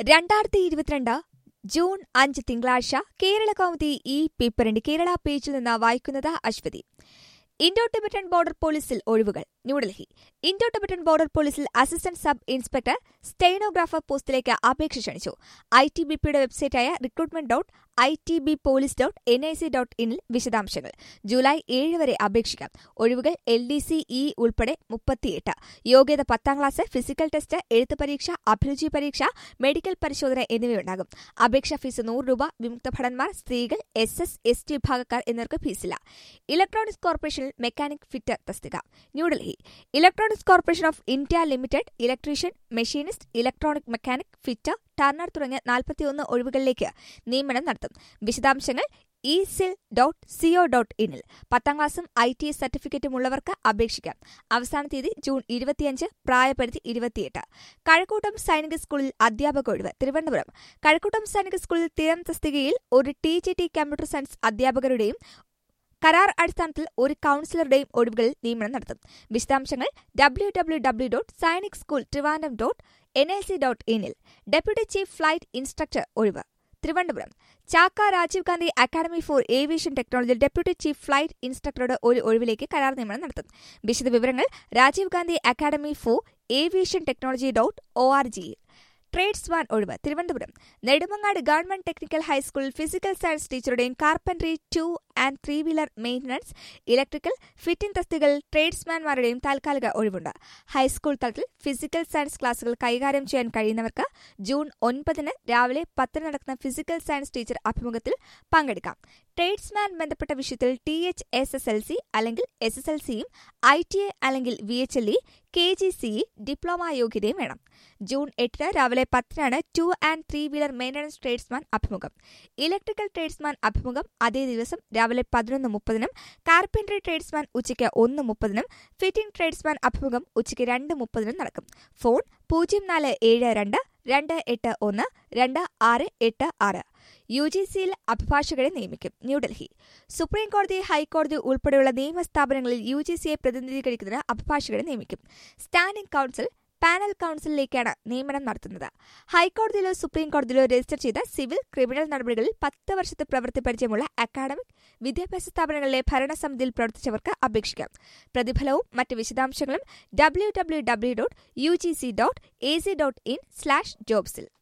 രണ്ടായിരത്തി ഇരുപത്തിരണ്ട് ജൂൺ അഞ്ച് തിങ്കളാഴ്ച കേരള കൗമുദി ഈ പേപ്പറിന്റെ കേരള പേജിൽ നിന്ന് വായിക്കുന്നത് അശ്വതി ഇൻഡോ ടിബറ്റൻ ബോർഡർ പോലീസിൽ ഒഴിവുകൾ ന്യൂഡൽഹി ഇൻഡോ ടിബറ്റൻ ബോർഡർ പോലീസിൽ അസിസ്റ്റന്റ് സബ് ഇൻസ്പെക്ടർ സ്റ്റെനോഗ്രാഫർ പോസ്റ്റിലേക്ക് അപേക്ഷ ക്ഷണിച്ചു ഐ ടി ബി പിയുടെ വെബ്സൈറ്റായ recruitment dot I T B police dot N I C dot ഇനിൽ വിശദാംശങ്ങൾ ജൂലൈ ഏഴ് വരെ അപേക്ഷിക്കാം ഒഴിവുകൾ എൽ ഡി സി ഇ ഉൾപ്പെടെ മുപ്പത്തിയെട്ട് യോഗ്യത പത്താം ക്ലാസ് ഫിസിക്കൽ ടെസ്റ്റ് എഴുത്ത് പരീക്ഷ അഭിരുചി പരീക്ഷ മെഡിക്കൽ പരിശോധന എന്നിവയുണ്ടാകും അപേക്ഷാ ഫീസ് നൂറ് രൂപ വിമുക്ത ഭടന്മാർ സ്ത്രീകൾ എസ് എസ് എസ് ടി വിഭാഗക്കാർ എന്നിവർക്ക് ഫീസില്ല ഇലക്ട്രോണിക്സ് കോർപ്പറേഷനിൽ മെക്കാനിക് ഫിറ്റർ തസ്തിക New Delhi electronics corporation of India limited electrician machinist electronic mechanic fitter turner തുടങ്ങിയ നാൽപ്പത്തിയൊന്ന് ഒഴിവുകളിലേക്ക് നിയമനം നടത്തും വിശദാംശങ്ങൾ ഇ സിൽ ഡോട്ട് സിഒ ഡോട്ട് ഇനിൽ പത്താം ക്ലാസും ഐ ടി എസ് സർട്ടിഫിക്കറ്റും ഉള്ളവർക്ക് അപേക്ഷിക്കാം അവസാന തീയതി ജൂൺ ഇരുപത്തിയഞ്ച് പ്രായപരിധി ഇരുപത്തിയെട്ട് കഴക്കൂട്ടം സൈനിക സ്കൂളിൽ അധ്യാപക ഒഴിവ് തിരുവനന്തപുരം കഴക്കൂട്ടം സൈനിക സ്കൂളിൽ സ്ഥിരം തസ്തികയിൽ ഒരു T G T computer science അധ്യാപകരുടെയും കരാർ അടിസ്ഥാനത്തിൽ ഒരു കൌൺസിലറുടെയും ഒഴിവുകളിൽ നിയമനം നടത്തും വിശദാംശങ്ങൾ W W W dot Sainik school Trivandrum dot N I C dot ഇനിൽ ഡെപ്യൂട്ടി ചീഫ് ഫ്ലൈറ്റ് ഇൻസ്ട്രക്ടർ ഒഴിവ് Thiruvananthapuram Chakka Rajiv Gandhi academy for aviation technology deputy chief flight ഇൻസ്ട്രക്ടറുടെ ഒരു ഒഴിവിലേക്ക് കരാർ നിയമനം നടത്തും വിശദവിവരങ്ങൾ Rajiv Gandhi academy for aviation technology dot O R ജിയിൽ ട്രേഡ്സ് വാൻ ഒഴിവ് തിരുവനന്തപുരം നെടുമങ്ങാട് ഗവൺമെന്റ് ടെക്നിക്കൽ ഹൈസ്കൂളിൽ ഫിസിക്കൽ സയൻസ് ടീച്ചറുടെയും carpentry two and three wheeler maintenance electrical fitting തസ്തികകളിൽ ട്രേഡ്സ്മാൻമാരുടെയും താൽക്കാലിക ഒഴിവുണ്ട് ഹൈസ്കൂൾ തലത്തിൽ ഫിസിക്കൽ സയൻസ് ക്ലാസുകൾ കൈകാര്യം ചെയ്യാൻ കഴിയുന്നവർക്ക് ജൂൺ ഒൻപതിന് രാവിലെ പത്തിന് നടക്കുന്ന ഫിസിക്കൽ സയൻസ് ടീച്ചർ അഭിമുഖത്തിൽ പങ്കെടുക്കാം ട്രേഡ്സ്മാൻ ബന്ധപ്പെട്ട വിഷയത്തിൽ T H S S L C അല്ലെങ്കിൽ എസ് എസ് എൽ സിയും ഐ ടി എ അല്ലെങ്കിൽ V H L E K G C diploma യോഗ്യതയും വേണം ജൂൺ എട്ടിന് രാവിലെ പത്തിനാണ് two and three wheeler maintenance tradesman അഭിമുഖം ഇലക്ട്രിക്കൽ ട്രേഡ്സ്മാൻ അഭിമുഖം അതേ ദിവസം രാവിലെ പതിനൊന്ന് മുപ്പതിനും കാർപ്പൻട്രി ട്രേഡ്സ്മാൻ ഉച്ചയ്ക്ക് ഒന്ന് മുപ്പതിനും ഫിറ്റിംഗ് ട്രേഡ്സ്മാൻ അഭിമുഖം ഉച്ചയ്ക്ക് രണ്ട് മുപ്പതിനും നടക്കും ഫോൺ പൂജ്യം നാല് ഏഴ് രണ്ട് രണ്ട് എട്ട് ഒന്ന് രണ്ട് ആറ് എട്ട് ആറ് യു ജി സിയിൽ അഭിഭാഷകരെ നിയമിക്കും ന്യൂഡൽഹി സുപ്രീം കോടതി ഹൈക്കോടതി ഉൾപ്പെടെയുള്ള നിയമസ്ഥാപനങ്ങളിൽ യു ജി സിയെ പ്രതിനിധീകരിക്കുന്നതിന് അഭിഭാഷകരെ നിയമിക്കും സ്റ്റാൻഡിംഗ് കൌൺസിൽ പാനൽ കൌൺസിലിലേക്കാണ് നിയമനം നടത്തുന്നത് ഹൈക്കോടതിയിലോ സുപ്രീം കോടതിയിലോ രജിസ്റ്റർ ചെയ്ത സിവിൽ ക്രിമിനൽ നടപടികളിൽ പത്ത് വർഷത്തെ പ്രവൃത്തി പരിചയമുള്ള അക്കാഡമിക് വിദ്യാഭ്യാസ സ്ഥാപനങ്ങളിലെ ഭരണസമിതിയിൽ പ്രവർത്തിച്ചവർക്ക് അപേക്ഷിക്കാം പ്രതിഫലവും മറ്റ് വിശദാംശങ്ങളും W W W dot U G C dot A C dot in slash ജോബ്സിൽ